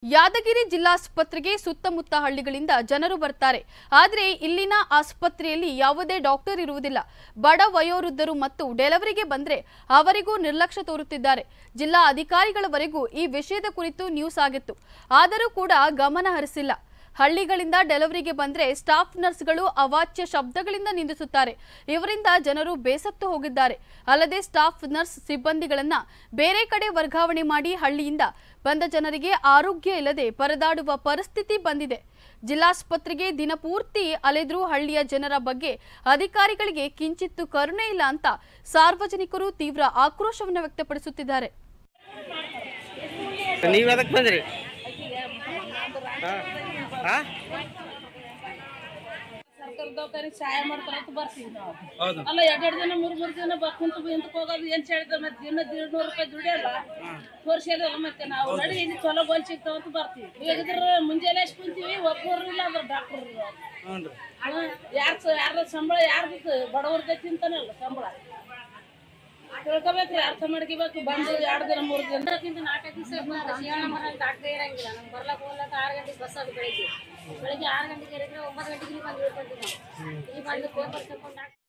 ಯಾದಗಿರಿ ಜಿಲ್ಲಾಸ್ಪತ್ರೆಗೆ ಸುತ್ತಮುತ್ತ ಹಳ್ಳಿಗಳಿಂದ ಜನರು ಬರ್ತಾರೆ ಆದರೆ ಇಲ್ಲಿನ ಆಸ್ಪತ್ರೆಯಲ್ಲಿ ಯಾವುದೇ ಡಾಕ್ಟರ್ ಇರುವುದಿಲ್ಲ ಬಡ ವಯೋವೃದ್ಧರು ಮತ್ತು ಡೆಲಿವರಿಗೆ ಬಂದ್ರೆ ಅವರಿಗೂ ನಿರ್ಲಕ್ಷ್ಯ ತೋರುತ್ತಿದ್ದಾರೆ ಜಿಲ್ಲಾ ಅಧಿಕಾರಿಗಳವರೆಗೂ ಈ ವಿಷಯದ ಕುರಿತು ನ್ಯೂಸ್ ಆಗಿತ್ತು ಆದರೂ ಕೂಡ ಗಮನ ಹರಿಸಿಲ್ಲ ಹಳ್ಳಿಗಳಿಂದ ಡೆಲಿವರಿಗೆ ಬಂದ್ರೆ ಸ್ಟಾಫ್ ನರ್ಸ್ಗಳು ಅವಾಚ್ಯ ಶಬ್ದಗಳಿಂದ ನಿಂದಿಸುತ್ತಾರೆ ಇವರಿಂದ ಜನರು ಬೇಸತ್ತು ಹೋಗಿದ್ದಾರೆ ಅಲ್ಲದೆ ಸ್ಟಾಫ್ ನರ್ಸ್ ಸಿಬ್ಬಂದಿಗಳನ್ನ ಬೇರೆ ಕಡೆ ವರ್ಗಾವಣೆ ಮಾಡಿ ಹಳ್ಳಿಯಿಂದ ಬಂದ ಜನರಿಗೆ ಆರೋಗ್ಯ ಇಲ್ಲದೆ ಪರದಾಡುವ ಪರಿಸ್ಥಿತಿ ಬಂದಿದೆ ಜಿಲ್ಲಾಸ್ಪತ್ರೆಗೆ ದಿನಪೂರ್ತಿ ಅಲೆದ್ರೂ ಹಳ್ಳಿಯ ಜನರ ಬಗ್ಗೆ ಅಧಿಕಾರಿಗಳಿಗೆ ಕಿಂಚಿತ್ತು ಕರುಣೆ ಇಲ್ಲ ಅಂತ ಸಾರ್ವಜನಿಕರು ತೀವ್ರ ಆಕ್ರೋಶವನ್ನು ವ್ಯಕ್ತಪಡಿಸುತ್ತಿದ್ದಾರೆ ನೀವ್ ಅದಕ್ಕೆ ಬಂದ್ರಿ ಹಾ? ಹಾ? ಸರ್ಕಾರ ದವಾಖಾನಿಗೆ ಸಹಾಯ ಮಾಡ್ತಾರ ಅಂತ ಬರ್ತೀವಿ ನಾವು ಹೌದು ಅಲ್ಲ ಎರಡ್ ಎರಡ್ ಜನ ಮೂರ್ ಮೂರ್ ಜನ ಬ ಕುಂತು ಹಿಂದಕ್ಕೆ ಹೋಗೋದು ಏನ್ ಹೇಳಿದ್ರೆ ಮತ್ತೆ ದಿನ ನೂರು ರೂಪಾಯಿ ದುಡಿಯಲ್ಲ ತೋರ್ಸಿರಲ್ಲ ಮತ್ತೆ ನಾವು ನಡಿ ಇಲ್ಲಿ ಚಲೋ ಗೋಲ್ ಸಿಗ್ತಾವ ಅಂತ ಬರ್ತೀವಿ ಹೇಗಿದ್ರ ಮುಂಜಾನೆ ಎಷ್ಟು ಕುಂತೀವಿ ಒಬ್ಬರು ಇಲ್ಲ ಅದ್ರ ಡಾಕ್ಟರ್ ಹ್ಞೂ ಯಾರ ಯಾರ ಸಂಬಳ ಯಾರ್ದು ಬಡವ್ರದೇ ತಿಂತಾನಲ್ಲ ಸಂಬಳ ತಿಳ್ಕೊಬೇಕ್ರಿ ಅರ್ಥ ಮಾಡ್ಕೋಬೇಕು ಬಂದು ಎರಡು ದಿನ ಮೂರು ದಿನ ನಾಲ್ಕು ದಿವಸ ಡಾಕ್ಟರ್ ಇರಂಗಿಲ್ಲ ನಮ್ಗೆ ಬರ್ಲಕ್ ಹೋಗ್ಲಕ್ಕ ಆರು ಗಂಟೆಗೆ ಬಸ್ ಅದು ಬೆಳಿಗ್ಗೆ ಬೆಳಿಗ್ಗೆ ಆರು ಗಂಟೆಗೆ ಇರಿದ್ರೆ ಒಂಬತ್ತು ಗಂಟೆಗೆ ಇಲ್ಲಿ ಬಂದು ಇಳ್ಕೊಂತೀವಿ ನಾವು ಇಲ್ಲಿ ಬಂದು ಪೇಪರ್ ತಗೊಂಡು